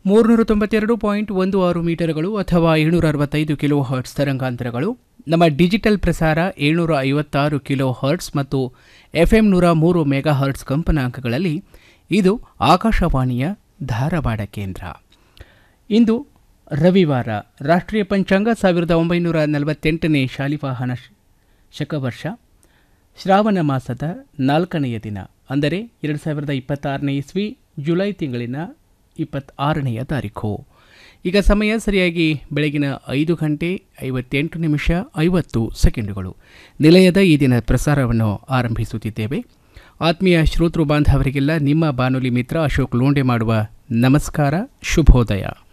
ಮೂರುನೂರ ತೊಂಬತ್ತೆರಡು ಪಾಯಿಂಟ್ ಒಂದು ಆರು ಮೀಟರ್ಗಳು ಅಥವಾ ಏಳ್ನೂರ ಅರವತ್ತೈದು ಕಿಲೋ ಹರ್ಟ್ಸ್ ತರಂಗಾಂತರಗಳು ನಮ್ಮ ಡಿಜಿಟಲ್ ಪ್ರಸಾರ ಏಳ್ನೂರ ಐವತ್ತಾರು ಕಿಲೋ ಹರ್ಟ್ಸ್ ಮತ್ತು ಎಫ್ಎಂ ನೂರ ಮೂರು ಮೆಗಾ ಹರ್ಟ್ಸ್ ಕಂಪನಾಂಕಗಳಲ್ಲಿ ಇದು ಆಕಾಶವಾಣಿಯ ಧಾರವಾಡ ಕೇಂದ್ರ ಇಂದು ರವಿವಾರ ರಾಷ್ಟ್ರೀಯ ಪಂಚಾಂಗ ಸಾವಿರದ ಒಂಬೈನೂರ ನಲವತ್ತೆಂಟನೇ ಶಾಲಿವಾಹನ ಶ- ಶಕವರ್ಷ ಶ್ರಾವಣ ಮಾಸದ ನಾಲ್ಕನೆಯ ದಿನ ಅಂದರೆ ಎರಡು ಸಾವಿರದ ಇಪ್ಪತ್ತಾರನೇ ಇಸ್ವಿ ಜುಲೈ ತಿಂಗಳಿನ ಇಪ್ಪತ್ತಾರನೆಯ ತಾರೀಖು ಈಗ ಸಮಯ ಸರಿಯಾಗಿ ಬೆಳಗಿನ ಐದು ಗಂಟೆ ಐವತ್ತೆಂಟು ನಿಮಿಷ ಐವತ್ತು ಸೆಕೆಂಡುಗಳು ನಿಲಯದ ಈ ದಿನ ಪ್ರಸಾರವನ್ನು ಆರಂಭಿಸುತ್ತಿದ್ದೇವೆ ಆತ್ಮೀಯ ಶ್ರೋತೃ ಬಾಂಧವರಿಗೆಲ್ಲ ನಿಮ್ಮ ಬಾನುಲಿ ಮಿತ್ರ ಅಶೋಕ್ ಲೋಂಡೆ ಮಾಡುವ ನಮಸ್ಕಾರ ಶುಭೋದಯ